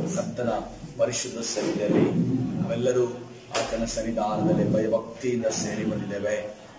ಕರ್ತನ ಪರಿಶುದ್ಧ ಸನ್ನಿಧಿಯಲ್ಲಿ ನಾವೆಲ್ಲರೂ ಆತನ ಸನ್ನಿಧಾನದಲ್ಲಿ ಭಯಭಕ್ತಿಯಿಂದ ಸೇರಿ ಬಂದಿದ್ದೇವೆ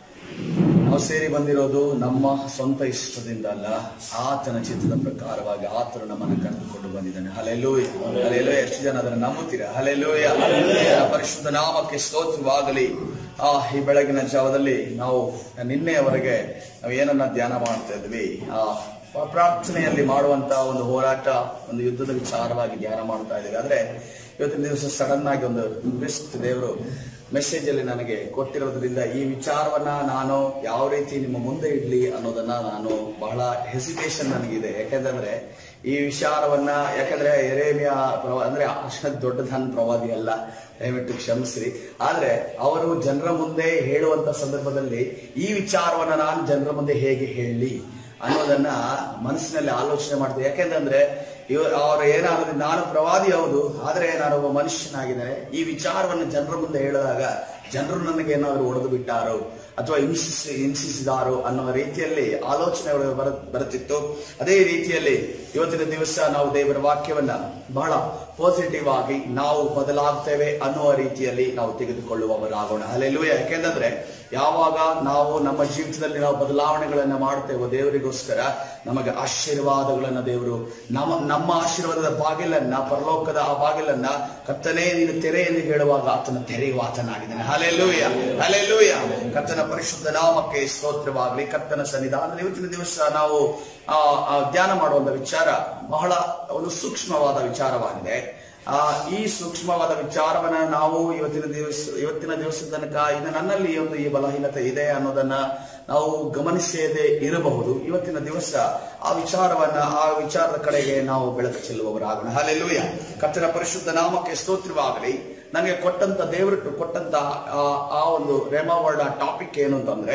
ನಾವು ಸೇರಿ ಬಂದಿರೋದು ನಮ್ಮ ಸ್ವಂತ ಇಷ್ಟದಿಂದ ಅಲ್ಲ ಆತನ ಚಿತ್ರದ ಪ್ರಕಾರವಾಗಿ ಆತನು ನಮ್ಮನ್ನು ಕರೆದುಕೊಂಡು ಬಂದಿದ್ದಾನೆ ಹಲೆಲೂಯ ಹಲೆಲೂಯ ಎಷ್ಟು ಜನ ಅದನ್ನು ನಂಬುತ್ತೀರಾ ಹಲೆಲೂಯ ಪರಿಶುದ್ಧ ನಾಮಕ್ಕೆ ಸ್ತೋತ್ರವಾಗಲಿ ಆ ಈ ಬೆಳಗಿನ ಜಾವದಲ್ಲಿ ನಾವು ನಿನ್ನೆಯವರೆಗೆ ನಾವು ಏನನ್ನ ಧ್ಯಾನ ಮಾಡ್ತಾ ಇದ್ವಿ ಆ ಪ್ರಾರ್ಥನೆಯಲ್ಲಿ ಮಾಡುವಂತಹ ಒಂದು ಹೋರಾಟ ಒಂದು ಯುದ್ಧದ ವಿಚಾರವಾಗಿ ಧ್ಯಾನ ಮಾಡ್ತಾ ಇದ್ದೀವಿ ಆದ್ರೆ ಇವತ್ತಿನ ದಿವಸ ಸಡನ್ ಆಗಿ ಒಂದು ಬೆಸ್ಟ್ ದೇವರು ಮೆಸೇಜ್ ಅಲ್ಲಿ ನನಗೆ ಕೊಟ್ಟಿರೋದ್ರಿಂದ ಈ ವಿಚಾರವನ್ನ ನಾನು ಯಾವ ರೀತಿ ನಿಮ್ಮ ಮುಂದೆ ಇಡ್ಲಿ ಅನ್ನೋದನ್ನ ನಾನು ಬಹಳ ಹೆಸಿಟೇಷನ್ ನನಗಿದೆ ಯಾಕೆಂದ್ರೆ ಈ ವಿಚಾರವನ್ನ ಯಾಕಂದ್ರೆ ಎರೇಮಿಯ ಪ್ರವ ಅಂದ್ರೆ ಅಷ್ಟ ದೊಡ್ಡದನ್ ಪ್ರವಾದಿ ಅಲ್ಲ ದಯವಿಟ್ಟು ಕ್ಷಮಿಸ್ರಿ ಆದ್ರೆ ಅವರು ಜನರ ಮುಂದೆ ಹೇಳುವಂತ ಸಂದರ್ಭದಲ್ಲಿ ಈ ವಿಚಾರವನ್ನ ನಾನು ಜನರ ಮುಂದೆ ಹೇಗೆ ಹೇಳಲಿ ಅನ್ನೋದನ್ನ ಮನಸ್ಸಿನಲ್ಲಿ ಆಲೋಚನೆ ಮಾಡ್ತೇವೆ ಯಾಕೆಂತಂದ್ರೆ ಇವ ಅವ್ರು ಏನಾದ್ರು ನಾನು ಪ್ರವಾದಿ ಹೌದು ಆದ್ರೆ ನಾನು ಒಬ್ಬ ಮನುಷ್ಯನಾಗಿದ್ದೇನೆ ಈ ವಿಚಾರವನ್ನು ಜನರ ಮುಂದೆ ಹೇಳಿದಾಗ ಜನರು ನನಗೆ ಏನಾದ್ರು ಹೊಡೆದು ಬಿಟ್ಟಾರೋ ಅಥವಾ ಹಿಂಸಿಸಿ ಹಿಂಸಿಸಿದಾರೋ ಅನ್ನೋ ರೀತಿಯಲ್ಲಿ ಆಲೋಚನೆಗಳು ಬರ ಬರುತ್ತಿತ್ತು ಅದೇ ರೀತಿಯಲ್ಲಿ ಇವತ್ತಿನ ದಿವಸ ನಾವು ದೇವರ ವಾಕ್ಯವನ್ನ ಬಹಳ ಪಾಸಿಟಿವ್ ಆಗಿ ನಾವು ಬದಲಾಗ್ತೇವೆ ಅನ್ನುವ ರೀತಿಯಲ್ಲಿ ನಾವು ತೆಗೆದುಕೊಳ್ಳುವವರಾಗೋಣ ಅಲ್ಲೆಲ್ಲೂಯ ಯಾಕೆಂದ್ರೆ ಯಾವಾಗ ನಾವು ನಮ್ಮ ಜೀವಿತದಲ್ಲಿ ನಾವು ಬದಲಾವಣೆಗಳನ್ನ ಮಾಡ್ತೇವೋ ದೇವರಿಗೋಸ್ಕರ ನಮಗೆ ಆಶೀರ್ವಾದಗಳನ್ನ ದೇವರು ನಮ್ಮ ನಮ್ಮ ಆಶೀರ್ವಾದದ ಬಾಗಿಲನ್ನ ಪರಲೋಕದ ಆ ಬಾಗಿಲನ್ನ ಕತ್ತನೇ ನೀನು ತೆರೆ ಎಂದು ಹೇಳುವಾಗ ಆತನ ತೆರೆಯುವ ಆತನಾಗಿದ್ದಾನೆ ಹಲೆಲ್ಲೂಯ ಹಲೆಲ್ಲೂಯ ಕರ್ತನ ಪರಿಶುದ್ಧ ನಾಮಕ್ಕೆ ಸ್ತೋತ್ರವಾಗಲಿ ಕರ್ತನ ಸನ್ನಿಧಾನದಲ್ಲಿ ಇವತ್ತಿನ ದಿವಸ ನಾವು ಆ ಆ ಧ್ಯಾನ ಮಾಡುವಂತ ವಿಚಾರ ಬಹಳ ಒಂದು ಸೂಕ್ಷ್ಮವಾದ ವಿಚಾರವಾಗಿದೆ ಆ ಈ ಸೂಕ್ಷ್ಮವಾದ ವಿಚಾರವನ್ನ ನಾವು ಇವತ್ತಿನ ದಿವಸ ಇವತ್ತಿನ ದಿವಸದ ತನಕ ಇದು ನನ್ನಲ್ಲಿ ಒಂದು ಈ ಬಲಹೀನತೆ ಇದೆ ಅನ್ನೋದನ್ನ ನಾವು ಗಮನಿಸದೇ ಇರಬಹುದು ಇವತ್ತಿನ ದಿವಸ ಆ ವಿಚಾರವನ್ನ ಆ ವಿಚಾರದ ಕಡೆಗೆ ನಾವು ಬೆಳಕು ಚೆಲ್ಲುವವರಾಗೋಣ ಹಾಲೆಲ್ಲೂಯ ಕರ್ತನ ಪರಿಶುದ್ಧ ನಾಮಕ್ಕೆ ಸ್ತೋತ್ರವಾಗಲಿ ನನಗೆ ಕೊಟ್ಟಂತ ದೇವರಿಟ್ಟು ಕೊಟ್ಟಂತ ಆ- ಆ ಒಂದು ರೇಮಾವರ್ಡ್ ಟಾಪಿಕ್ ಏನು ಅಂತಂದ್ರೆ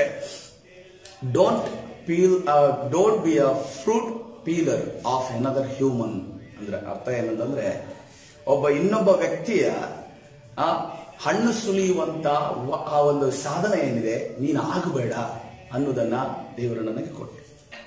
don't peel don't be a fruit peeler of another human ಅಂದ್ರೆ ಅರ್ಥ ಏನಂತಂದ್ರೆ ಒಬ್ಬ ಇನ್ನೊಬ್ಬ ವ್ಯಕ್ತಿಯ ಆ ಹಣ್ಣು ಸುಲಿಯುವಂತ ವ- ಆ ಒಂದು ಸಾಧನ ಏನಿದೆ ನೀನು ಆಗಬೇಡ ಅನ್ನೋದನ್ನ ದೇವರು ನನಗೆ ಕೊಟ್ಟು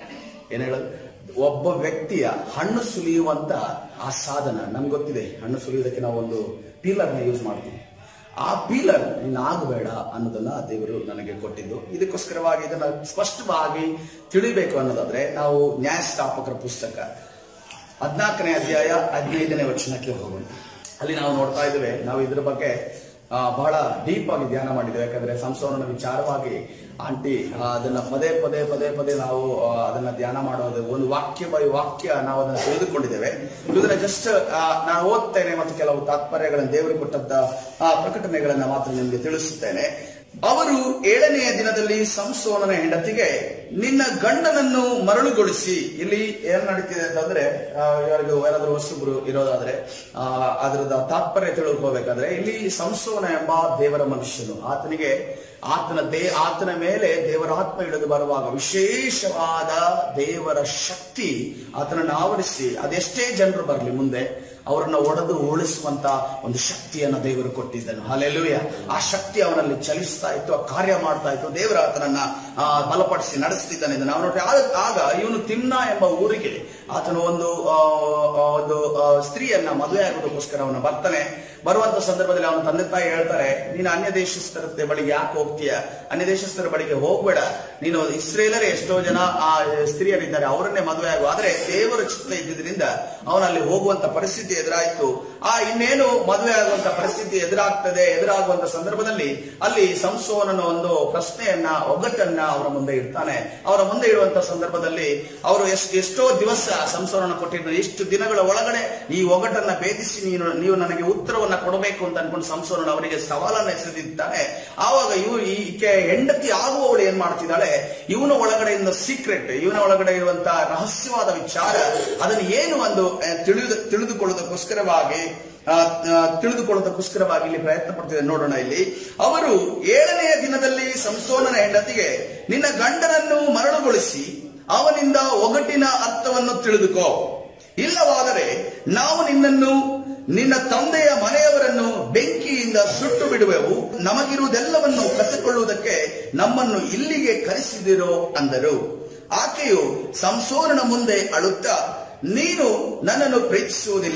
ಏನ್ ಹೇಳೋದು ಒಬ್ಬ ವ್ಯಕ್ತಿಯ ಹಣ್ಣು ಸುಲಿಯುವಂತ ಆ ಸಾಧನ ನಮ್ಗೆ ಗೊತ್ತಿದೆ ಹಣ್ಣು ಸುಲಿಯೋದಕ್ಕೆ ನಾವು ಒಂದು ಪೀಲರ್ನ ಯೂಸ್ ಮಾಡ್ತೀವಿ ಆ ಪೀಲರ್ ನೀನು ಆಗಬೇಡ ಅನ್ನೋದನ್ನ ದೇವರು ನನಗೆ ಕೊಟ್ಟಿದ್ದು ಇದಕ್ಕೋಸ್ಕರವಾಗಿ ಇದನ್ನ ಸ್ಪಷ್ಟವಾಗಿ ತಿಳಿಬೇಕು ಅನ್ನೋದಾದ್ರೆ ನಾವು ನ್ಯಾಯಸ್ಥಾಪಕರ ಪುಸ್ತಕ ಹದಿನಾಲ್ಕನೇ ಅಧ್ಯಾಯ ಹದಿನೈದನೇ ವಚನಕ್ಕೆ ಹೋಗೋಣ ಅಲ್ಲಿ ನಾವು ನೋಡ್ತಾ ಇದ್ದೇವೆ ನಾವು ಇದ್ರ ಬಗ್ಗೆ ಆ, ಬಹಳ ಡೀಪ್ ಆಗಿ ಧ್ಯಾನ ಮಾಡಿದ್ದೇವೆ ಯಾಕಂದ್ರೆ ಸಂಸೋನನ ವಿಚಾರವಾಗಿ ಆಂಟಿ ಆ, ಅದನ್ನ ಪದೇ ಪದೇ ಪದೇ ಪದೇ ನಾವು ಆ, ಅದನ್ನ ಧ್ಯಾನ ಮಾಡೋದು ಒಂದು ವಾಕ್ಯ ಬೈ ವಾಕ್ಯ ನಾವು ಅದನ್ನ ತಿಳಿದುಕೊಂಡಿದ್ದೇವೆ ಇದನ್ನ ಜಸ್ಟ್ ನಾನು ಓದ್ತೇನೆ ಮತ್ತು ಕೆಲವು ತಾತ್ಪರ್ಯಗಳನ್ನು ದೇವರು ಕೊಟ್ಟಂತ ಆ, ಪ್ರಕಟಣೆಗಳನ್ನ ಮಾತ್ರ ನಿಮಗೆ ತಿಳಿಸುತ್ತೇನೆ ಅವರು ಏಳನೆಯ ದಿನದಲ್ಲಿ ಸಂಸೋನನ ಹೆಂಡತಿಗೆ ನಿನ್ನ ಗಂಡನನ್ನು ಮರಳುಗೊಳಿಸಿ ಇಲ್ಲಿ ಏನ್ ನಡೀತಿದೆ ಅಂತಂದ್ರೆ ಆ, ಯಾರಿಗೂ ಯಾರಾದ್ರೂ ಹೊಸಬ್ರು ಇರೋದಾದ್ರೆ ಆ, ಅದರದ ತಾತ್ಪರ್ಯ ತಿಳ್ಕೋಬೇಕಾದ್ರೆ ಇಲ್ಲಿ ಸಂಸೋನ ಎಂಬ ದೇವರ ಮನುಷ್ಯನು ಆತನಿಗೆ ಆತನ ದೇ ಆತನ ಮೇಲೆ ದೇವರ ಆತ್ಮ ಇಳಿದು ಬರುವಾಗ ವಿಶೇಷವಾದ ದೇವರ ಶಕ್ತಿ ಆತನನ್ನು ಆವರಿಸಿ ಅದೆಷ್ಟೇ ಜನರು ಬರಲಿ ಮುಂದೆ ಅವರನ್ನ ಒಡೆದು ಉಳಿಸುವಂತ ಒಂದು ಶಕ್ತಿಯನ್ನ ದೇವರು ಕೊಟ್ಟಿದ್ದನು ಅಲ್ಲೆಲ್ಲೂಯ ಆ ಶಕ್ತಿ ಅವನಲ್ಲಿ ಚಲಿಸ್ತಾ ಇತ್ತು ಆ ಕಾರ್ಯ ಮಾಡ್ತಾ ಇತ್ತು ದೇವರ ಆತನನ್ನ ಆ, ಬಲಪಡಿಸಿ ನಡೆಸ್ತಿದ್ದಾನೆ ಇದನ್ನ ನಾವು ನೋಡಿ ಆಗ ಆಗ ಇವನು ತಿಮ್ನಾ ಎಂಬ ಊರಿಗೆ ಆತನು ಒಂದು ಆ, ಆ, ಒಂದು ಆ, ಸ್ತ್ರೀಯನ್ನ ಮದುವೆ ಆಗೋದಕ್ಕೋಸ್ಕರ ಅವನು ಬರ್ತಾನೆ ಬರುವಂತ ಸಂದರ್ಭದಲ್ಲಿ ಅವನ ತಂದೆ ತಾಯಿ ಹೇಳ್ತಾರೆ ನೀನು ಅನ್ಯ ದೇಶಸ್ಥರ ಬಳಿಗೆ ಯಾಕೆ ಹೋಗ್ತೀಯ ಅನ್ಯ ದೇಶಸ್ಥರ ಬಳಿಗೆ ಹೋಗ್ಬೇಡ ನೀನು ಇಸ್ರೇಲರೇ ಎಷ್ಟೋ ಜನ ಆ ಸ್ತ್ರೀಯರಿದ್ದಾರೆ ಅವರನ್ನೇ ಮದುವೆ ಆಗುವ ಆದ್ರೆ ದೇವರ ಚಿತ್ತ ಇದ್ದಿದ್ರಿಂದ ಅವನಲ್ಲಿ ಹೋಗುವಂತ ಪರಿಸ್ಥಿತಿ ಎದುರಾಯ್ತು ಆ ಇನ್ನೇನು ಮದುವೆ ಆಗುವಂತ ಪರಿಸ್ಥಿತಿ ಎದುರಾಗ್ತದೆ ಎದುರಾಗುವಂತ ಸಂದರ್ಭದಲ್ಲಿ ಅಲ್ಲಿ ಸಂಸೋನನ ಒಂದು ಪ್ರಶ್ನೆಯನ್ನ ಒಗ್ಗಟ್ಟನ್ನ ಅವರ ಮುಂದೆ ಇಡ್ತಾನೆ ಅವರ ಮುಂದೆ ಇಡುವಂತ ಸಂದರ್ಭದಲ್ಲಿ ಅವರು ಎಷ್ಟು ಎಷ್ಟೋ ದಿವಸ ಸಂಸೋನನ ಕೊಟ್ಟಿದ್ರು ಎಷ್ಟು ದಿನಗಳ ಒಳಗಡೆ ಈ ಒಗ್ಗಟ್ಟನ್ನ ಭೇದಿಸಿ ನೀನು ನೀವು ನನಗೆ ಉತ್ತರವನ್ನ ಕೊಡಬೇಕು ಅಂತ ಅನ್ಕೊಂಡು ಸಂಸೋನನ ಅವರಿಗೆ ಸವಾಲನ್ನ ಎಸೆದಿದ್ದಾನೆ ಆವಾಗ ಇವು ಈಕೆ ಹೆಂಡತಿ ಆಗುವವಳು ಏನ್ ಮಾಡ್ತಿದ್ದಾಳೆ ಇವನ ಒಳಗಡೆಯಿಂದ ಸೀಕ್ರೆಟ್ ಇವನ ಒಳಗಡೆ ಇರುವಂತಹ ರಹಸ್ಯವಾದ ವಿಚಾರ ಅದನ್ನು ಏನು ಒಂದು ಆ, ತಿಳಿದು ತಿಳಿದುಕೊಳ್ಳೋದಕ್ಕೋಸ್ಕರವಾಗಿ ಆ, ಆ, ತಿಳಿದುಕೊಳ್ಳೋದಕ್ಕೋಸ್ಕರವಾಗಿ ಇಲ್ಲಿ ಪ್ರಯತ್ನ ಪಡ್ತಿದೆ ನೋಡೋಣ ಇಲ್ಲಿ ಅವರು ಏಳನೆಯ ದಿನದಲ್ಲಿ ಸಂಸೋನನ ಹೆಂಡತಿಗೆ ನಿನ್ನ ಗಂಡನನ್ನು ಮರಳುಗೊಳಿಸಿ ಅವನಿಂದ ಒಗಟಿನ ಅರ್ಥವನ್ನು ತಿಳಿದುಕೋ ಇಲ್ಲವಾದರೆ ನಾವು ನಿನ್ನನ್ನು ನಿನ್ನ ತಂದೆಯ ಮನೆಯವರನ್ನು ಬೆಂಕಿಯಿಂದ ಸುಟ್ಟು ಬಿಡುವೆವು ನಮಗಿರುವುದೆಲ್ಲವನ್ನು ಕಸಿಕೊಳ್ಳುವುದಕ್ಕೆ ನಮ್ಮನ್ನು ಇಲ್ಲಿಗೆ ಕರೆಸಿದಿರೋ ಅಂದರು ಆಕೆಯು ಸಂಸೋನನ ಮುಂದೆ ಅಳುತ್ತಾ ನೀನು ನನ್ನನ್ನು ಪ್ರೀತಿಸುವುದಿಲ್ಲ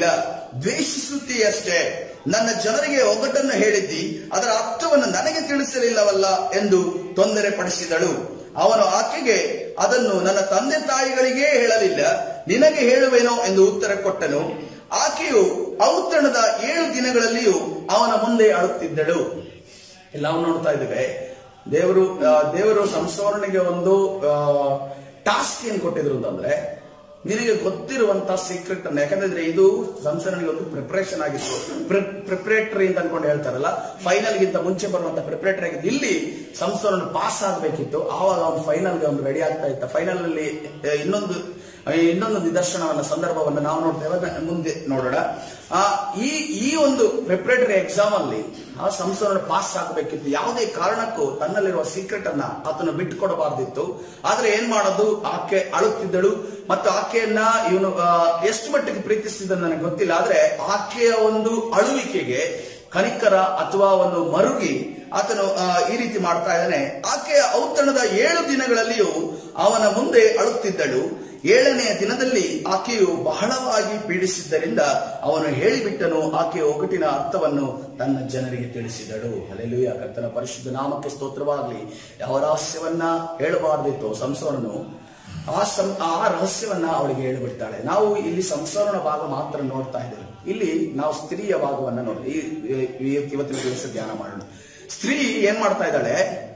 ದ್ವೇಷಿಸುತ್ತೀಯಷ್ಟೇ ನನ್ನ ಜನರಿಗೆ ಒಗ್ಗಟ್ಟನ್ನು ಹೇಳಿದ್ದಿ ಅದರ ಅರ್ಥವನ್ನು ನನಗೆ ತಿಳಿಸಲಿಲ್ಲವಲ್ಲ ಎಂದು ತೊಂದರೆ ಪಡಿಸಿದಳು ಅವನು ಆಕೆಗೆ ಅದನ್ನು ನನ್ನ ತಂದೆ ತಾಯಿಗಳಿಗೇ ಹೇಳಲಿಲ್ಲ ನಿನಗೆ ಹೇಳುವೆನೋ ಎಂದು ಉತ್ತರ ಕೊಟ್ಟನು ಆಕೆಯು ಔತಣದ ಏಳು ದಿನಗಳಲ್ಲಿಯೂ ಅವನ ಮುಂದೆ ಅಳುತ್ತಿದ್ದಳು ಎಲ್ಲ ನಾವು ನೋಡ್ತಾ ಇದ್ದೇವೆ ದೇವರು ಆ, ದೇವರು ಸಂಸ್ಮರಣೆಗೆ ಒಂದು ಟಾಸ್ಕ್ ಏನ್ ಕೊಟ್ಟಿದ್ರು ಅಂತಂದ್ರೆ ನಿನಗೆ ಗೊತ್ತಿರುವಂತ ಸೀಕ್ರೆಟ್ ಅನ್ನ ಯಾಕಂದ್ರೆ ಇದು ಸಂಸ್ಮರಣೆಗೆ ಒಂದು ಪ್ರಿಪರೇಷನ್ ಆಗಿತ್ತು ಪ್ರಿಪರೇಟರಿ ಅಂತ ಅನ್ಕೊಂಡು ಹೇಳ್ತಾರಲ್ಲ ಫೈನಲ್ ಗಿಂತ ಮುಂಚೆ ಬರುವಂತ ಪ್ರಿಪರೇಟರಿ ಆಗಿತ್ತು ಇಲ್ಲಿ ಸಂಸ್ಮರಣ ಪಾಸ್ ಆಗಬೇಕಿತ್ತು ಆವಾಗ ಅವ್ನು ಫೈನಲ್ ಗೆ ಅವ್ನು ರೆಡಿ ಆಗ್ತಾ ಇತ್ತ ಫೈನಲ್ ಅಲ್ಲಿ ಆ, ಇನ್ನೊಂದು ಆ, ಇನ್ನೊಂದು ನಿದರ್ಶನವನ್ನ ಸಂದರ್ಭವನ್ನ ನಾವು ನೋಡ್ತೇವೆ ಅದನ್ನ ಮುಂದೆ ನೋಡೋಣ ಆ ಈ ಈ ಒಂದು ಪ್ರಿಪರೇಟರಿ ಎಕ್ಸಾಮ್ ಅಲ್ಲಿ ಆ ಸಂಸ್ಥೆಯನ್ನು ಪಾಸ್ ಆಗಬೇಕಿತ್ತು ಯಾವುದೇ ಕಾರಣಕ್ಕೂ ತನ್ನಲ್ಲಿರುವ ಸೀಕ್ರೆಟ್ ಅನ್ನ ಆತನು ಬಿಟ್ಟುಕೊಡಬಾರ್ದಿತ್ತು ಆದ್ರೆ ಏನ್ ಮಾಡೋದು ಆಕೆ ಅಳುತ್ತಿದ್ದಳು ಮತ್ತು ಆಕೆಯನ್ನ ಇವನು ಆ, ಎಷ್ಟು ಮಟ್ಟಿಗೆ ಪ್ರೀತಿಸಿದ ನನಗೆ ಗೊತ್ತಿಲ್ಲ ಆದ್ರೆ ಆಕೆಯ ಒಂದು ಅಳುವಿಕೆಗೆ ಕನಿಕರ ಅಥವಾ ಒಂದು ಮರುಗಿ ಆತನು ಆ, ಈ ರೀತಿ ಮಾಡ್ತಾ ಇದ್ದಾನೆ ಆಕೆಯ ಔತಣದ ಏಳು ದಿನಗಳಲ್ಲಿಯೂ ಅವನ ಮುಂದೆ ಅಳುತ್ತಿದ್ದಳು ಏಳನೆಯ ದಿನದಲ್ಲಿ ಆಕೆಯು ಬಹಳವಾಗಿ ಪೀಡಿಸಿದ್ದರಿಂದ ಅವನು ಹೇಳಿಬಿಟ್ಟನು ಆಕೆಯ ಒಗಟಿನ ಅರ್ಥವನ್ನು ತನ್ನ ಜನರಿಗೆ ತಿಳಿಸಿದಳು ಅಲ್ಲೆಲ್ಲೂಯ ಕರ್ತನ ಪರಿಶುದ್ಧ ನಾಮಕ್ಕೆ ಸ್ತೋತ್ರವಾಗಲಿ ಯಾವ ರಹಸ್ಯವನ್ನ ಹೇಳಬಾರ್ದಿತ್ತು ಸಂಸೋರನು ಆ ಸಂ ಆ ರಹಸ್ಯವನ್ನ ಅವಳಿಗೆ ಹೇಳಿಬಿಡ್ತಾಳೆ ನಾವು ಇಲ್ಲಿ ಸಂಸಾರನ ಭಾಗ ಮಾತ್ರ ನೋಡ್ತಾ ಇದ್ದೇವೆ ಇಲ್ಲಿ ನಾವು ಸ್ತ್ರೀಯ ಭಾಗವನ್ನ ನೋಡಿ ಈ- ಈ- ಇವತ್ತಿನ ದಿವಸ ಧ್ಯಾನ ಮಾಡೋಣ ಸ್ತ್ರೀ ಏನ್ ಮಾಡ್ತಾ ಇದ್ದಾಳೆ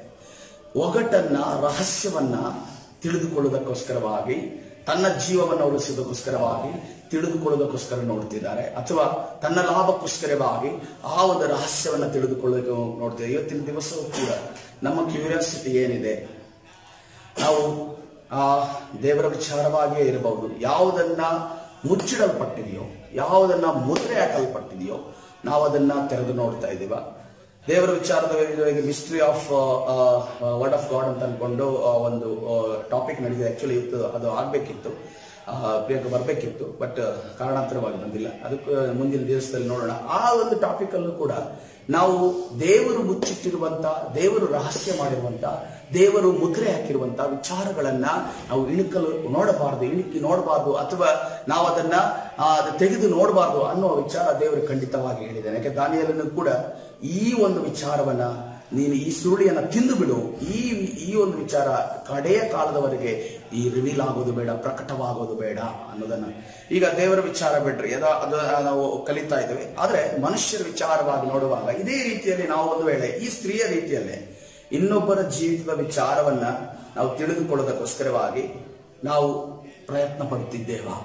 ಒಗಟನ್ನ ರಹಸ್ಯವನ್ನ ತಿಳಿದುಕೊಳ್ಳುವುದಕ್ಕೋಸ್ಕರವಾಗಿ ತನ್ನ ಜೀವವನ್ನು ಉಳಿಸುವುದಕ್ಕೋಸ್ಕರವಾಗಿ ತಿಳಿದುಕೊಳ್ಳುವುದಕ್ಕೋಸ್ಕರ ನೋಡ್ತಿದ್ದಾರೆ ಅಥವಾ ತನ್ನ ಲಾಭಕ್ಕೋಸ್ಕರವಾಗಿ ಆ ಒಂದು ರಹಸ್ಯವನ್ನ ತಿಳಿದುಕೊಳ್ಳೋದಕ್ಕೆ ನೋಡ್ತಿದ್ದಾರೆ ಇವತ್ತಿನ ದಿವಸವೂ ಕೂಡ ನಮ್ಮ ಕ್ಯೂರಿಯಾಸಿಟಿ ಏನಿದೆ ನಾವು ಆ ದೇವರ ವಿಚಾರವಾಗಿಯೇ ಇರಬಹುದು ಯಾವುದನ್ನ ಮುಚ್ಚಿಡಲ್ಪಟ್ಟಿದೆಯೋ ಯಾವುದನ್ನ ಮುದ್ರೆ ಹಾಕಲ್ಪಟ್ಟಿದೆಯೋ ನಾವು ಅದನ್ನ ತೆರೆದು ನೋಡ್ತಾ ಇದ್ದೀವ ದೇವರ ವಿಚಾರದ mystery of word of God ಅಂತ ಅನ್ಕೊಂಡು ಆ, ಒಂದು ಟಾಪಿಕ್ ನಡೆದಿದೆ ಆಕ್ಚುಲಿ ಇತ್ತು ಅದು ಆಗ್ಬೇಕಿತ್ತು ಆ, ಪ್ರಿಯಾಂಕ ಬರಬೇಕಿತ್ತು ಬಟ್ ಕಾರಣಾಂತರವಾಗಿ ಬಂದಿಲ್ಲ ಅದಕ್ಕೆ ಮುಂದಿನ ದಿವಸದಲ್ಲಿ ನೋಡೋಣ ಆ ಒಂದು ಟಾಪಿಕ್ ಅಲ್ಲೂ ಕೂಡ ನಾವು ದೇವರು ಮುಚ್ಚಿಟ್ಟಿರುವಂತ ದೇವರು ರಹಸ್ಯ ಮಾಡಿರುವಂತ ದೇವರು ಮುದ್ರೆ ಹಾಕಿರುವಂತ ವಿಚಾರಗಳನ್ನ ನಾವು ಇಣುಕಲು ನೋಡಬಾರದು ಇಣುಕಿ ನೋಡಬಾರದು ಅಥವಾ ನಾವು ಅದನ್ನ ಆ, ಅದು ತೆಗೆದು ನೋಡಬಾರದು ಅನ್ನುವ ವಿಚಾರ ದೇವರು ಖಂಡಿತವಾಗಿ ಹೇಳಿದ್ದಾನೆ ಯಾಕೆ ದಾನಿಯಲ್ಲೂ ಕೂಡ ಈ ಒಂದು ವಿಚಾರವನ್ನ ನೀನು ಈ ಸುರುಳಿಯನ್ನ ತಿಂದು ಬಿಡು ಈ ಈ ಒಂದು ವಿಚಾರ ಕಡೆಯ ಕಾಲದವರೆಗೆ ಈ ರಿವೀಲ್ ಆಗೋದು ಬೇಡ ಪ್ರಕಟವಾಗೋದು ಬೇಡ ಅನ್ನೋದನ್ನ ಈಗ ದೇವರ ವಿಚಾರ ಬಿಟ್ರಿ ಅದ ಅದು ನಾವು ಕಲಿತಾ ಇದ್ದೇವೆ ಆದ್ರೆ ಮನುಷ್ಯರ ವಿಚಾರವಾಗಿ ನೋಡುವಾಗ ಇದೇ ರೀತಿಯಲ್ಲಿ ನಾವು ಒಂದು ವೇಳೆ ಈ ಸ್ತ್ರೀಯ ರೀತಿಯಲ್ಲೇ ಇನ್ನೊಬ್ಬರ ಜೀವಿತದ ವಿಚಾರವನ್ನ ನಾವು ತಿಳಿದುಕೊಳ್ಳೋದಕ್ಕೋಸ್ಕರವಾಗಿ ನಾವು ಪ್ರಯತ್ನ ಪಡುತ್ತಿದ್ದೇವಾ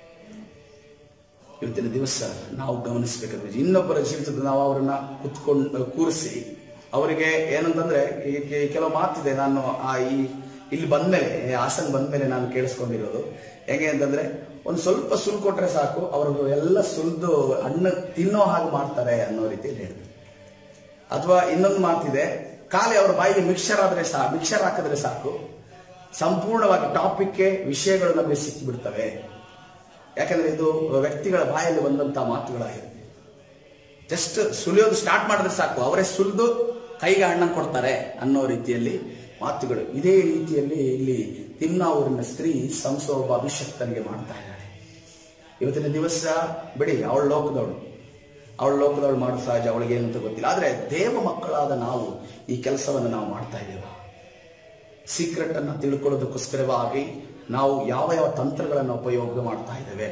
ಇವತ್ತಿನ ದಿವಸ ನಾವು ಗಮನಿಸಬೇಕಾದ್ರೆ ಇನ್ನೊಬ್ಬರ ಜೀವಿತದ ನಾವು ಅವರನ್ನ ಕುತ್ಕೊಂಡು ಕೂರಿಸಿ ಅವರಿಗೆ ಏನಂತಂದ್ರೆ ಈ ಕೆ- ಕೆಲವು ಮಾತಿದೆ ನಾನು ಆ ಈ ಇಲ್ಲಿ ಬಂದ್ಮೇಲೆ ಹಾಸನ್ ಬಂದ್ಮೇಲೆ ನಾನು ಕೇಳಿಸ್ಕೊಂಡಿರೋದು ಹೆಂಗೆ ಅಂತಂದ್ರೆ ಒಂದು ಸ್ವಲ್ಪ ಸುಲ್ ಕೊಟ್ರೆ ಸಾಕು ಅವ್ರಿಗೆ ಎಲ್ಲ ಸುಲ್ದು ಹಣ್ಣು ತಿನ್ನೋ ಹಾಗೆ ಮಾಡ್ತಾರೆ ಅನ್ನೋ ರೀತಿಯಲ್ಲಿ ಹೇಳಿದ್ರು ಅಥವಾ ಇನ್ನೊಂದು ಮಾತಿದೆ ಖಾಲಿ ಅವ್ರ ಬಾಯಿಗೆ ಮಿಕ್ಸರ್ ಆದ್ರೆ ಸಾ ಮಿಕ್ಸರ್ ಹಾಕಿದ್ರೆ ಸಾಕು ಸಂಪೂರ್ಣವಾಗಿ ಟಾಪಿಕ್ಗೆ ವಿಷಯಗಳು ನಮಗೆ ಸಿಕ್ಕಿಬಿಡ್ತವೆ ಯಾಕಂದ್ರೆ ಇದು ವ್ಯಕ್ತಿಗಳ ಬಾಯಲ್ಲಿ ಬಂದಂತ ಮಾತುಗಳಾಗಿರುತ್ತೆ ಜಸ್ಟ್ ಸುಲಿಯೋದು ಸ್ಟಾರ್ಟ್ ಮಾಡಿದ್ರೆ ಸಾಕು ಅವರೇ ಸುಲಿದು ಕೈಗೆ ಹಣ್ಣ ಕೊಡ್ತಾರೆ ಅನ್ನೋ ರೀತಿಯಲ್ಲಿ ಮಾತುಗಳು ಇದೇ ರೀತಿಯಲ್ಲಿ ಇಲ್ಲಿ ತಿಮ್ನಾ ಊರಿನ ಸ್ತ್ರೀ ಸಂಸೋ ಒಬ್ಬ ಅಭಿಷಕ್ತನಿಗೆ ಮಾಡ್ತಾ ಇದ್ದಾಳೆ ಇವತ್ತಿನ ದಿವಸ ಬಿಡಿ ಅವಳ ಲೋಕದವಳು ಅವಳ ಲೋಕದವಳು ಮಾಡೋ ಸಹಜ ಅವಳಿಗೆ ಏನಂತ ಗೊತ್ತಿಲ್ಲ ಆದ್ರೆ ದೇವ ಮಕ್ಕಳಾದ ನಾವು ಈ ಕೆಲಸವನ್ನು ನಾವು ಮಾಡ್ತಾ ಇದ್ದೇವೆ ಸೀಕ್ರೆಟ್ ಅನ್ನ ತಿಳ್ಕೊಳ್ಳೋದಕ್ಕೋಸ್ಕರವಾಗಿ ನಾವು ಯಾವ ಯಾವ ತಂತ್ರಗಳನ್ನು ಉಪಯೋಗ ಮಾಡ್ತಾ ಇದ್ದೇವೆ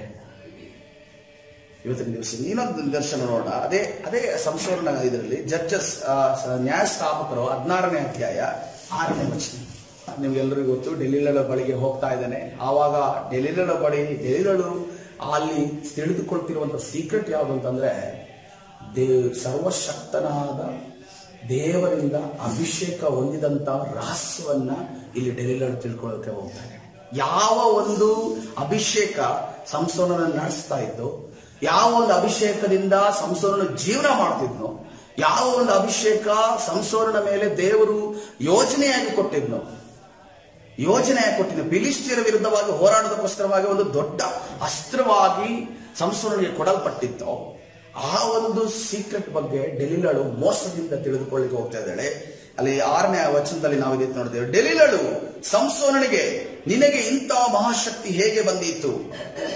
ಇವತ್ತಿನ ದಿವಸ ಇನ್ನೊಂದು ನಿದರ್ಶನ ನೋಡೋಣ ಅದೇ ಅದೇ ಸಂಶೋಧನಾ ಇದರಲ್ಲಿ ಜಡ್ಜಸ್ ನ್ಯಾಯಸ್ಥಾಪಕರು ಹದಿನಾರನೇ ಅಧ್ಯಾಯ ಆರನೇ ವಚನ ನಿಮ್ಗೆಲ್ಲರಿಗೂ ಗೊತ್ತು ಡೆಲಿಲಳ ಬಳಿಗೆ ಹೋಗ್ತಾ ಇದ್ದಾನೆ ಆವಾಗ ಡೆಲಿಲಳ ಬಳಿ ಡೆಲಿಲಳು ಅಲ್ಲಿ ತಿಳಿದುಕೊಳ್ತಿರುವಂತ ಸೀಕ್ರೆಟ್ ಯಾವುದು ಅಂತಂದ್ರೆ ದೇವ್ ಸರ್ವಶಕ್ತನಾದ ದೇವರಿಂದ ಅಭಿಷೇಕ ಹೊಂದಿದಂತ ರಹಸ್ಯವನ್ನ ಇಲ್ಲಿ ಡೆಲಿಲಳು ತಿಳ್ಕೊಳ್ಳೋಕೆ ಹೋಗ್ತಾನೆ ಯಾವ ಒಂದು ಅಭಿಷೇಕ ಸಂಸೋನನ ನಡೆಸ್ತಾ ಇತ್ತು ಯಾವ ಒಂದು ಅಭಿಷೇಕದಿಂದ ಸಂಸೋನ ಜೀವನ ಮಾಡ್ತಿದ್ನೋ ಯಾವ ಒಂದು ಅಭಿಷೇಕ ಸಂಸೋನ ಮೇಲೆ ದೇವರು ಯೋಜನೆಯಾಗಿ ಕೊಟ್ಟಿದ್ನೋ ಯೋಜನೆಯಾಗಿ ಕೊಟ್ಟಿದ್ನು ಫಿಲಿಸ್ತೀಯರ ವಿರುದ್ಧವಾಗಿ ಹೋರಾಡೋದಕ್ಕೋಸ್ಕರವಾಗಿ ಒಂದು ದೊಡ್ಡ ಅಸ್ತ್ರವಾಗಿ ಸಂಸೋನಿಗೆ ಕೊಡಲ್ಪಟ್ಟಿತ್ತು ಆ ಒಂದು ಸೀಕ್ರೆಟ್ ಬಗ್ಗೆ ಡೆಲಿಲಳು ಮೋಸದಿಂದ ತಿಳಿದುಕೊಳ್ಳಿಕ್ಕೆ ಹೋಗ್ತಾ ಇದ್ದಾಳೆ ಅಲ್ಲಿ ಆರನೇ ವಚನದಲ್ಲಿ ನಾವು ಇದಕ್ಕೆ ನೋಡ್ತೇವೆ ಡೆಲಿಲಳು ಸಂಸೋನನಿಗೆ ನಿನಗೆ ಇಂಥ ಮಹಾಶಕ್ತಿ ಹೇಗೆ ಬಂದಿತ್ತು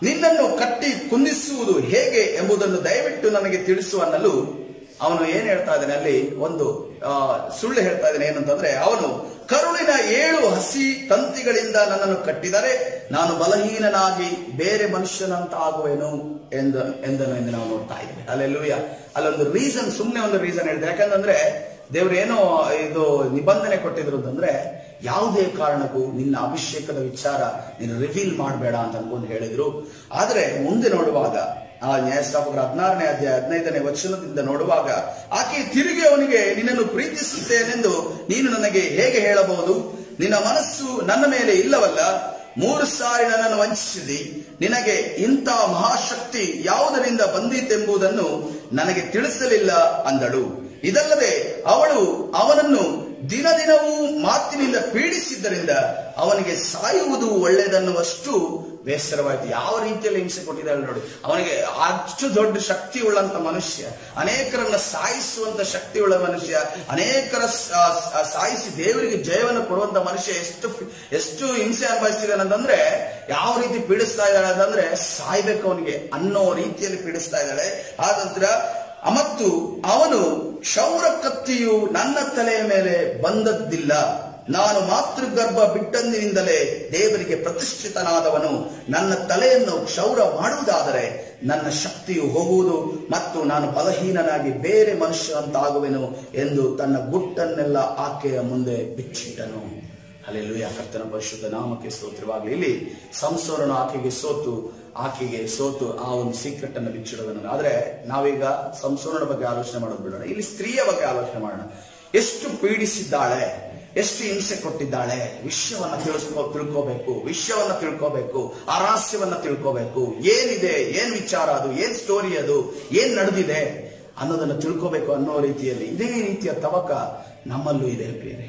ನಿನ್ನನ್ನು ಕಟ್ಟಿ ಕುಂದಿಸುವುದು ಹೇಗೆ ಎಂಬುದನ್ನು ದಯವಿಟ್ಟು ನನಗೆ ತಿಳಿಸು ಅನ್ನಲು ಅವನು ಏನ್ ಹೇಳ್ತಾ ಇದ್ದಾನೆ ಅಲ್ಲಿ ಒಂದು ಆ, ಸುಳ್ಳು ಹೇಳ್ತಾ ಇದ್ದಾನೆ ಏನಂತಂದ್ರೆ ಅವನು ಕರುಳಿನ ಏಳು ಹಸಿ ತಂತಿಗಳಿಂದ ನನ್ನನ್ನು ಕಟ್ಟಿದರೆ ನಾನು ಬಲಹೀನನಾಗಿ ಬೇರೆ ಮನುಷ್ಯನಂತ ಆಗುವೆನು ಎಂದು ಎಂದನು ಎಂದು ನಾವು ನೋಡ್ತಾ ಇದ್ದೇವೆ ಅಲ್ಲೆಲ್ಲೂಯ ಅಲ್ಲೊಂದು ರೀಸನ್ ಸುಮ್ಮನೆ ಒಂದು ರೀಸನ್ ಹೇಳಿದೆ ಯಾಕಂತಂದ್ರೆ ದೇವ್ರು ಏನೋ ಇದು ನಿಬಂಧನೆ ಕೊಟ್ಟಿದ್ರು ಅಂತಂದ್ರೆ ಯಾವುದೇ ಕಾರಣಕ್ಕೂ ನಿನ್ನ ಅಭಿಷೇಕದ ವಿಚಾರ ನೀನು ರಿವೀಲ್ ಮಾಡಬೇಡ ಅಂತ ಅನ್ಕೊಂಡು ಹೇಳಿದ್ರು ಆದ್ರೆ ಮುಂದೆ ನೋಡುವಾಗ ಆ ನ್ಯಾಯಸ್ಥಾಪಕರ ಹದಿನಾರನೇ ಅಧ್ಯಾಯ ಹದಿನೈದನೇ ವಚನದಿಂದ ನೋಡುವಾಗ ಆಕೆ ತಿರುಗಿ ಅವನಿಗೆ ನಿನ್ನನ್ನು ಪ್ರೀತಿಸುತ್ತೇನೆಂದು ನೀನು ನನಗೆ ಹೇಗೆ ಹೇಳಬಹುದು ನಿನ್ನ ಮನಸ್ಸು ನನ್ನ ಮೇಲೆ ಇಲ್ಲವಲ್ಲ ಮೂರು ಸಾರಿ ನನ್ನನ್ನು ವಂಚಿಸಿದಿ ನಿನಗೆ ಇಂಥ ಮಹಾಶಕ್ತಿ ಯಾವುದರಿಂದ ಬಂದಿತೆಂಬುದನ್ನು ನನಗೆ ತಿಳಿಸಲಿಲ್ಲ ಅಂದಳು ಇದಲ್ಲದೆ ಅವಳು ಅವನನ್ನು ದಿನ ದಿನವೂ ಮಾತಿನಿಂದ ಪೀಡಿಸಿದ್ದರಿಂದ ಅವನಿಗೆ ಸಾಯುವುದು ಒಳ್ಳೆಯದನ್ನುವಷ್ಟು ಬೇಸರವಾಯಿತು ಯಾವ ರೀತಿಯಲ್ಲಿ ಹಿಂಸೆ ಕೊಟ್ಟಿದ್ದಾಳೆ ನೋಡಿ ಅವನಿಗೆ ಅಷ್ಟು ದೊಡ್ಡ ಶಕ್ತಿ ಉಳ್ಳಂತ ಮನುಷ್ಯ ಅನೇಕರನ್ನ ಸಾಯಿಸುವಂತ ಶಕ್ತಿ ಉಳ್ಳ ಮನುಷ್ಯ ಅನೇಕರ ಸ- ಸ- ಸಾಯಿಸಿ ದೇವರಿಗೆ ಜಯವನ್ನು ಕೊಡುವಂತ ಮನುಷ್ಯ ಎಷ್ಟು ಎಷ್ಟು ಹಿಂಸೆ ಅನುಭವಿಸ್ತಿದ್ದಾನೆ ಅಂತಂದ್ರೆ ಯಾವ ರೀತಿ ಪೀಡಿಸ್ತಾ ಇದ್ದಾಳೆ ಅಂತಂದ್ರೆ ಸಾಯ್ಬೇಕು ಅವನಿಗೆ ಅನ್ನೋ ರೀತಿಯಲ್ಲಿ ಪೀಡಿಸ್ತಾ ಇದ್ದಾಳೆ ಆದ ನಂತರ ಮತ್ತು ಅವನು ಕ್ಷೌರ ಕತ್ತಿಯು ನನ್ನ ತಲೆಯ ಮೇಲೆ ಬಂದದ್ದಿಲ್ಲ ನಾನು ಮಾತೃಗರ್ಭ ಬಿಟ್ಟಂದಿನಿಂದಲೇ ದೇವರಿಗೆ ಪ್ರತಿಷ್ಠಿತನಾದವನು ನನ್ನ ತಲೆಯನ್ನು ಕ್ಷೌರ ಮಾಡುವುದಾದರೆ ನನ್ನ ಶಕ್ತಿಯು ಹೋಗುವುದು ಮತ್ತು ನಾನು ಬಲಹೀನನಾಗಿ ಬೇರೆ ಮನುಷ್ಯನಂತಾಗುವೆನು ಎಂದು ತನ್ನ ಗುಟ್ಟನ್ನೆಲ್ಲ ಆಕೆಯ ಮುಂದೆ ಬಿಚ್ಚಿಟ್ಟನು ಅಲ್ಲೆಲ್ಲೂಯ ಕರ್ತನ ಪರಿಶುದ್ಧ ನಾಮಕ್ಕೆ ಸ್ತೋತ್ರವಾಗಲಿ ಇಲ್ಲಿ ಸಂಸೋರನು ಆಕೆಗೆ ಸೋತು ಆಕೆಗೆ ಸೋತು ಆ ಒಂದು ಸೀಕ್ರೆಟ್ ಅನ್ನು ಬಿಚ್ಚಿಡೋದನ್ನು ಆದ್ರೆ ನಾವೀಗ ಸಂಸೋರನ ಬಗ್ಗೆ ಆಲೋಚನೆ ಮಾಡೋದು ಬಿಡೋಣ ಇಲ್ಲಿ ಸ್ತ್ರೀಯ ಬಗ್ಗೆ ಆಲೋಚನೆ ಮಾಡೋಣ ಎಷ್ಟು ಪೀಡಿಸಿದ್ದಾಳೆ ಎಷ್ಟು ಹಿಂಸೆ ಕೊಟ್ಟಿದ್ದಾಳೆ ವಿಷಯವನ್ನ ತಿಳಿಸ್ಕೋ ತಿಳ್ಕೋಬೇಕು ವಿಷಯವನ್ನ ತಿಳ್ಕೋಬೇಕು ಆ ರಹಸ್ಯವನ್ನ ತಿಳ್ಕೋಬೇಕು ಏನಿದೆ ಏನ್ ವಿಚಾರ ಅದು ಏನ್ ಸ್ಟೋರಿ ಅದು ಏನ್ ನಡೆದಿದೆ ಅನ್ನೋದನ್ನ ತಿಳ್ಕೋಬೇಕು ಅನ್ನೋ ರೀತಿಯಲ್ಲಿ ಇದೇ ರೀತಿಯ ತವಕ ನಮ್ಮಲ್ಲೂ ಇದೆ ಬೇರೆ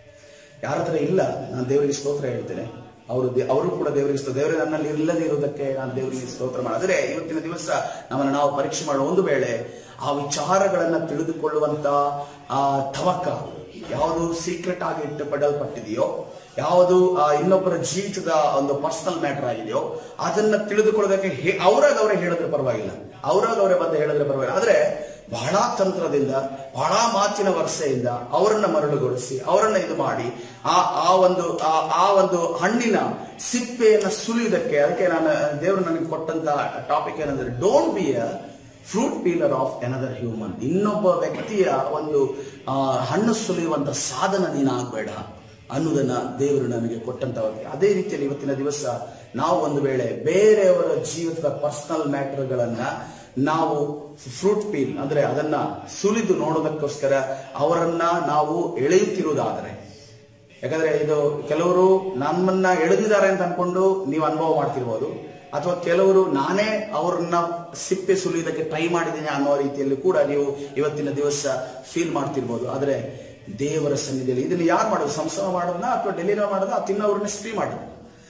ಯಾರ ಹತ್ರ ಇಲ್ಲ ನಾನು ದೇವರಿಗೆ ಸ್ತೋತ್ರ ಹೇಳ್ತೇನೆ ಅವರು ಅವರು ಕೂಡ ದೇವರಿಗೆ ಸ್ತೋತ್ರ ದೇವರೇ ನನ್ನಲ್ಲಿ ಇಲ್ಲದೆ ಇರುವುದಕ್ಕೆ ನಾನು ದೇವರಿಗೆ ಸ್ತೋತ್ರ ಮಾಡಿದ್ರೆ ಇವತ್ತಿನ ದಿವಸ ನಮ್ಮನ್ನು ನಾವು ಪರೀಕ್ಷೆ ಮಾಡುವ ಒಂದು ವೇಳೆ ಆ ವಿಚಾರಗಳನ್ನ ತಿಳಿದುಕೊಳ್ಳುವಂತ ಆ ತವಕ ಯಾವುದು ಸೀಕ್ರೆಟ್ ಆಗಿ ಇಟ್ಟುಪಡಲ್ಪಟ್ಟಿದೆಯೋ ಯಾವುದು ಆ ಇನ್ನೊಬ್ಬರ ಜೀವಿತದ ಒಂದು ಪರ್ಸನಲ್ ಮ್ಯಾಟರ್ ಆಗಿದೆಯೋ ಅದನ್ನ ತಿಳಿದುಕೊಳ್ಳೋದಕ್ಕೆ ಹೇ- ಅವ್ರಾಗ ಅವರೇ ಹೇಳಿದ್ರೆ ಪರವಾಗಿಲ್ಲ ಅವ್ರಾಗ ಅವರೇ ಬಂದು ಹೇಳಿದ್ರೆ ಪರವಾಗಿಲ್ಲ ಆದ್ರೆ ಬಹಳ ತಂತ್ರದಿಂದ ಬಹಳ ಮಾತಿನ ವರ್ಷೆಯಿಂದ ಅವರನ್ನ ಮರಳುಗೊಳಿಸಿ ಅವರನ್ನ ಇದು ಮಾಡಿ ಆ ಆ ಒಂದು ಆ ಆ ಒಂದು ಹಣ್ಣಿನ ಸಿಪ್ಪೆಯನ್ನ ಸುಲಿಯುವುದಕ್ಕೆ ಅದಕ್ಕೆ ನಾನು ದೇವರು ನನಗೆ ಕೊಟ್ಟಂತ ಟಾಪಿಕ್ ಏನಂದ್ರೆ don't be a fruit peeler of another human ಇನ್ನೊಬ್ಬ ವ್ಯಕ್ತಿಯ ಒಂದು ಆ, ಹಣ್ಣು ಸುಲಿಯುವಂತ ಸಾಧನ ನೀನಾಗಬೇಡ ಅನ್ನುವುದನ್ನ ದೇವರು ನನಗೆ ಕೊಟ್ಟಂತ ಅದೇ ರೀತಿಯಲ್ಲಿ ಇವತ್ತಿನ ದಿವಸ ನಾವು ಒಂದು ವೇಳೆ ಬೇರೆಯವರ ಜೀವಿತದ ಪರ್ಸನಲ್ ಮ್ಯಾಟರ್ಗಳನ್ನ ನಾವು ಫ್ರೂಟ್ ಪೀಲ್ ಅಂದ್ರೆ ಅದನ್ನ ಸುಲಿದು ನೋಡೋದಕ್ಕೋಸ್ಕರ ಅವರನ್ನ ನಾವು ಎಳೆಯುತ್ತಿರುವುದಾದರೆ ಯಾಕಂದ್ರೆ ಇದು ಕೆಲವರು ನಮ್ಮನ್ನ ಎಳೆದಿದ್ದಾರೆ ಅಂತ ಅನ್ಕೊಂಡು ನೀವು ಅನುಭವ ಮಾಡ್ತಿರ್ಬೋದು ಅಥವಾ ಕೆಲವರು ನಾನೇ ಅವ್ರನ್ನ ಸಿಪ್ಪೆ ಸುಲಿಯೋದಕ್ಕೆ ಟ್ರೈ ಮಾಡಿದ್ದೀನಿ ಅನ್ನೋ ರೀತಿಯಲ್ಲಿ ಕೂಡ ನೀವು ಇವತ್ತಿನ ದಿವಸ ಫೀಲ್ ಮಾಡ್ತಿರ್ಬೋದು ಆದ್ರೆ ದೇವರ ಸನ್ನಿಧಿಯಲ್ಲಿ ಇದನ್ನು ಯಾರು ಮಾಡೋದು ಸಂಸಾರ ಮಾಡೋದನ್ನ ಅಥವಾ ಡೆಲಿವರ್ ಮಾಡೋದನ್ನ ತಿನ್ನೋರನ್ನ ಸ್ತ್ರೀ ಮಾಡೋದು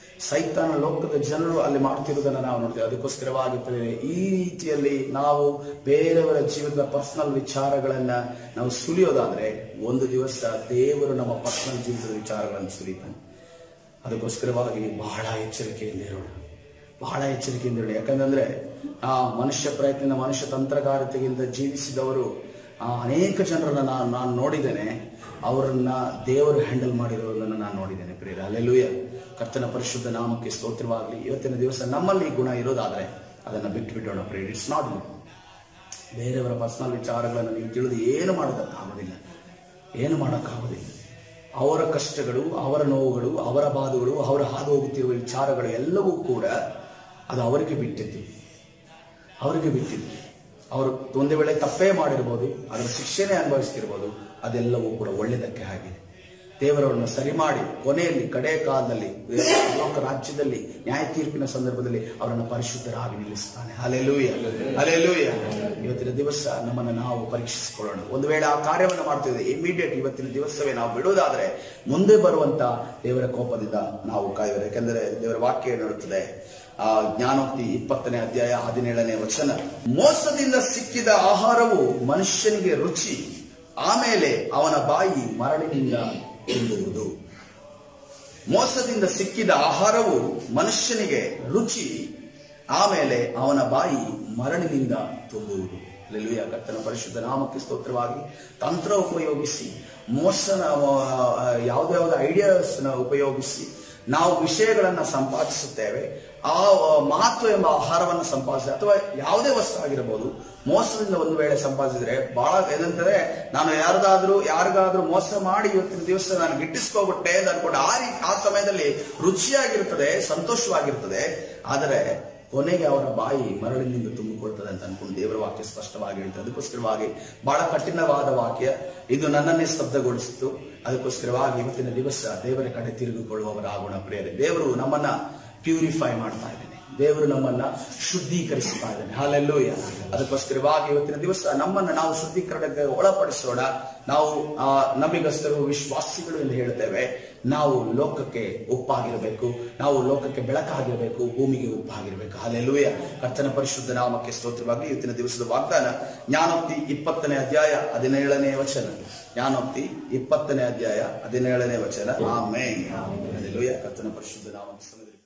ಸೈತಾನ ಲೋಕದ ಜನರು ಅಲ್ಲಿ ಮಾಡ್ತಿರುವುದನ್ನ ನಾವು ನೋಡ್ತೇವೆ ಅದಕ್ಕೋಸ್ಕರವಾಗಿ ಪ್ರಿಯರೇ, ಈ ರೀತಿಯಲ್ಲಿ ನಾವು ಬೇರೆಯವರ ಜೀವನದ ಪರ್ಸನಲ್ ವಿಚಾರಗಳನ್ನ ನಾವು ಸುಲಿಯೋದಾದ್ರೆ ಒಂದು ದಿವಸ ದೇವರು ನಮ್ಮ ಪರ್ಸನಲ್ ಜೀವಿತದ ವಿಚಾರಗಳನ್ನು ಸುಲಿತಾನೆ ಅದಕ್ಕೋಸ್ಕರವಾಗಿ ಬಹಳ ಎಚ್ಚರಿಕೆಯಿಂದ ಇರೋಣ ಬಹಳ ಎಚ್ಚರಿಕೆಯಿಂದ ಇರೋಣ ಯಾಕಂದ್ರೆ ಆ ಮನುಷ್ಯ ಪ್ರಯತ್ನ ಮನುಷ್ಯ ತಂತ್ರಗಾರಿಕೆಯಿಂದ ಜೀವಿಸಿದವರು ಆ ಅನೇಕ ಜನರನ್ನ ನಾನು ನಾನು ನೋಡಿದ್ದೇನೆ ಅವರನ್ನ ದೇವರು ಹ್ಯಾಂಡಲ್ ಮಾಡಿರೋದನ್ನ ನಾನು ನೋಡಿದ್ದೇನೆ ಪ್ರಿಯರ ಅಲ್ಲೆಲ್ಲೂಯ ಕರ್ತನ ಪರಿಶುದ್ಧ ನಾಮಕ್ಕೆ ಸ್ತೋತ್ರವಾಗಲಿ ಇವತ್ತಿನ ದಿವಸ ನಮ್ಮಲ್ಲಿ ಈ ಗುಣ ಇರೋದಾದ್ರೆ ಅದನ್ನ ಬಿಟ್ಟು ಬಿಡೋಣ ಪ್ರಿಯರ್ ಇಟ್ಸ್ ನಾಟ್ ಬೇರೆಯವರ ಪರ್ಸನಲ್ ವಿಚಾರಗಳನ್ನು ನೀವು ತಿಳಿದು ಏನು ಮಾಡೋದಕ್ಕಾಗೋದಿಲ್ಲ ಏನು ಮಾಡೋಕ್ಕಾಗೋದಿಲ್ಲ ಅವರ ಕಷ್ಟಗಳು ಅವರ ನೋವುಗಳು ಅವರ ಬಾಧೆಗಳು ಅವರ ಹಾದು ಹೋಗುತ್ತಿರುವ ವಿಚಾರಗಳು ಎಲ್ಲವೂ ಕೂಡ ಅದು ಅವರಿಗೆ ಬಿಟ್ಟಿದ್ದು ಅವರಿಗೆ ಬಿಟ್ಟಿದ್ದು ಅವರು ಒಂದು ವೇಳೆ ತಪ್ಪೇ ಮಾಡಿರ್ಬೋದು ಅದರ ಶಿಕ್ಷೆನೇ ಅನುಭವಿಸ್ತಿರ್ಬೋದು ಅದೆಲ್ಲವೂ ಕೂಡ ಒಳ್ಳೆಯದಕ್ಕೆ ಆಗಿದೆ ದೇವರನ್ನು ಸರಿ ಮಾಡಿ ಕೊನೆಯಲ್ಲಿ ಕಡೆ ಕಾಲದಲ್ಲಿ ಲೋಕ ರಾಜ್ಯದಲ್ಲಿ ನ್ಯಾಯ ತೀರ್ಪಿನ ಸಂದರ್ಭದಲ್ಲಿ ಅವರನ್ನು ಪರಿಶುದ್ಧರಾಗಿ ನಿಲ್ಲಿಸ್ತಾನೆ ಅಲೆಲೂಯ ಅಲೆಲೂಯ ಇವತ್ತಿನ ದಿವಸ ನಮ್ಮನ್ನು ನಾವು ಪರೀಕ್ಷಿಸಿಕೊಳ್ಳೋಣ ಒಂದು ವೇಳೆ ಆ ಕಾರ್ಯವನ್ನು ಮಾಡ್ತಿದ್ದೆ ಇಮಿಡಿಯೇಟ್ ಇವತ್ತಿನ ದಿವಸವೇ ನಾವು ಬಿಡುವುದಾದ್ರೆ ಮುಂದೆ ಬರುವಂತ ದೇವರ ಕೋಪದಿಂದ ನಾವು ಕಾಯುವುದು ಯಾಕೆಂದರೆ ದೇವರ ವಾಕ್ಯ ಏನು ಹೇಳುತ್ತದೆ ಆ ಜ್ಞಾನೋಕ್ತಿ ಇಪ್ಪತ್ತನೇ ಅಧ್ಯಾಯ ಹದಿನೇಳನೇ ವಚನ ಮೋಸದಿಂದ ಸಿಕ್ಕಿದ ಆಹಾರವು ಮನುಷ್ಯನಿಗೆ ರುಚಿ ಆಮೇಲೆ ಅವನ ಬಾಯಿ ಮರಳಿನಿಂದ ತುಂಬುವುದು ಮೋಸದಿಂದ ಸಿಕ್ಕಿದ ಆಹಾರವು ಮನುಷ್ಯನಿಗೆ ರುಚಿ ಆಮೇಲೆ ಅವನ ಬಾಯಿ ಮರಳಿನಿಂದ ತುಂಬುವುದು ಅಲ್ಲೆಲೂಯ ಕರ್ತನ ಪರಿಶುದ್ಧ ನಾಮಕ್ಕೆ ಸ್ತೋತ್ರವಾಗಿ ತಂತ್ರ ಉಪಯೋಗಿಸಿ ಮೋಸನ ಆ, ಯಾವುದೇ ಯಾವುದೇ ಐಡಿಯಾಸ್ನ ಉಪಯೋಗಿಸಿ ನಾವು ವಿಷಯಗಳನ್ನ ಸಂಪಾದಿಸುತ್ತೇವೆ ಆ ಮಹತ್ವ ಎಂಬ ಆಹಾರವನ್ನು ಸಂಪಾದಿಸಿ ಅಥವಾ ಯಾವುದೇ ವಸ್ತು ಆಗಿರಬಹುದು ಮೋಸದಿಂದ ಒಂದು ವೇಳೆ ಸಂಪಾದಿಸಿದ್ರೆ ಬಹಳ ಏನಂತಾರೆ ನಾನು ಯಾರಿಗಾದ್ರೂ ಯಾರಿಗಾದ್ರೂ ಮೋಸ ಮಾಡಿ ಇವತ್ತಿನ ದಿವಸ ನಾನು ಗಿಟ್ಟಿಸ್ಕೋಬಿಟ್ಟೆ ಅಂತ ಅನ್ಕೊಂಡು ಆ ರೀತಿ ಆ ಸಮಯದಲ್ಲಿ ರುಚಿಯಾಗಿರ್ತದೆ ಸಂತೋಷವಾಗಿರ್ತದೆ ಆದರೆ ಕೊನೆಗೆ ಅವರ ಬಾಯಿ ಮರಳಿನಿಂದ ತುಂಬಿಕೊಳ್ತದೆ ಅಂತ ಅನ್ಕೊಂಡು ದೇವರ ವಾಕ್ಯ ಸ್ಪಷ್ಟವಾಗಿ ಹೇಳ್ತದೆ ಅದಕ್ಕೋಸ್ಕರವಾಗಿ ಬಹಳ ಕಠಿಣವಾದ ವಾಕ್ಯ ಇದು ನನ್ನನ್ನೇ ಸ್ತಬ್ಧಗೊಳಿಸಿತು ಅದಕ್ಕೋಸ್ಕರವಾಗಿ ಇವತ್ತಿನ ದಿವಸ ದೇವರ ಕಡೆ ತಿರುಗಿಕೊಳ್ಳುವವರಾಗೋಣ ಪ್ರೇರೆ ದೇವರು ನಮ್ಮನ್ನ ಪ್ಯೂರಿಫೈ ಮಾಡ್ತಾ ಇದ್ದಾನೆ ದೇವರು ನಮ್ಮನ್ನ ಶುದ್ಧೀಕರಿಸ್ತಾ ಇದ್ದಾನೆ ಹಾಲೆಲ್ಲೂಯ ಅದಕ್ಕೋಸ್ಕರವಾಗಿ ಇವತ್ತಿನ ದಿವಸ ನಮ್ಮನ್ನ ನಾವು ಶುದ್ಧೀಕರಣಕ್ಕೆ ಒಳಪಡಿಸೋಣ ನಾವು ಆ ನಂಬಿಗಸ್ತರು ವಿಶ್ವಾಸಿಗಳು ಎಂದು ಹೇಳ್ತೇವೆ ನಾವು ಲೋಕಕ್ಕೆ ಉಪ್ಪಾಗಿರಬೇಕು ನಾವು ಲೋಕಕ್ಕೆ ಬೆಳಕಾಗಿರಬೇಕು ಭೂಮಿಗೆ ಉಪ್ಪಾಗಿರಬೇಕು ಹಾಲೆಲ್ಲೂಯ ಕರ್ತನ ಪರಿಶುದ್ಧ ನಾಮಕ್ಕೆ ಸ್ತೋತ್ರವಾಗಿ ಇವತ್ತಿನ ದಿವಸದ ವಾಗ್ದಾನ ಜ್ಞಾನೋಕ್ತಿ ಇಪ್ಪತ್ತನೇ ಅಧ್ಯಾಯ ಹದಿನೇಳನೇ ವಚನ ಜ್ಞಾನೋಕ್ತಿ ಇಪ್ಪತ್ತನೇ ಅಧ್ಯಾಯ ಹದಿನೇಳನೇ ವಚನ ಆಮೇಲೆ ಕರ್ತನ ಪರಿಶುದ್ಧ ನಾಮಕ್ಕೆ ಸಮಯದಲ್ಲಿ